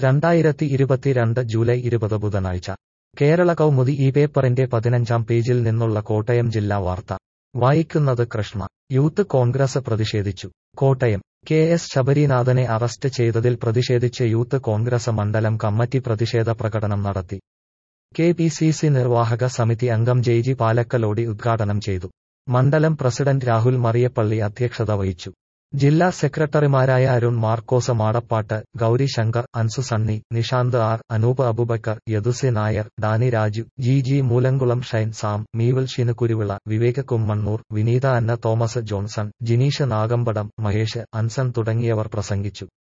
രണ്ടായിരത്തി ഇരുപത്തിരണ്ട് ജൂലൈ ഇരുപത് ബുധനാഴ്ച കേരള കൗമുദി ഈ പേപ്പറിന്റെ പതിനഞ്ചാം പേജിൽ നിന്നുള്ള കോട്ടയം ജില്ലാ വാർത്ത വായിക്കുന്നത് കൃഷ്ണ യൂത്ത് കോൺഗ്രസ് പ്രതിഷേധിച്ചു കോട്ടയം കെ എസ് ശബരിനാഥനെ അറസ്റ്റ് ചെയ്തതിൽ പ്രതിഷേധിച്ച് യൂത്ത് കോൺഗ്രസ് മണ്ഡലം കമ്മിറ്റി പ്രതിഷേധ പ്രകടനം നടത്തി കെ പി സി സി നിർവാഹക സമിതി അംഗം ജെയ്ജി പാലക്കലോടി ഉദ്ഘാടനം ചെയ്തു മണ്ഡലം പ്രസിഡന്റ് രാഹുൽ മറിയപ്പള്ളി അധ്യക്ഷത വഹിച്ചു ജില്ലാ സെക്രട്ടറിമാരായ അരുൺ മാർക്കോസ് മാടപ്പാട്ട് ഗൗരി ശങ്കർ അൻസു സണ്ണി നിഷാന്ത് ആർ അനൂപ് അബുബക്കർ യദുസി നായർ ഡാനി രാജു ജി ജി മൂലങ്കുളം ഷൈൻ സാം മീവൽ ഷിനുകുരുവിള വിവേക് കുമ്മണ്ണൂർ വിനീത അന്ന തോമസ് ജോൺസൺ ജിനീഷ് നാഗമ്പടം മഹേഷ് അൻസൺ തുടങ്ങിയവർ പ്രസംഗിച്ചു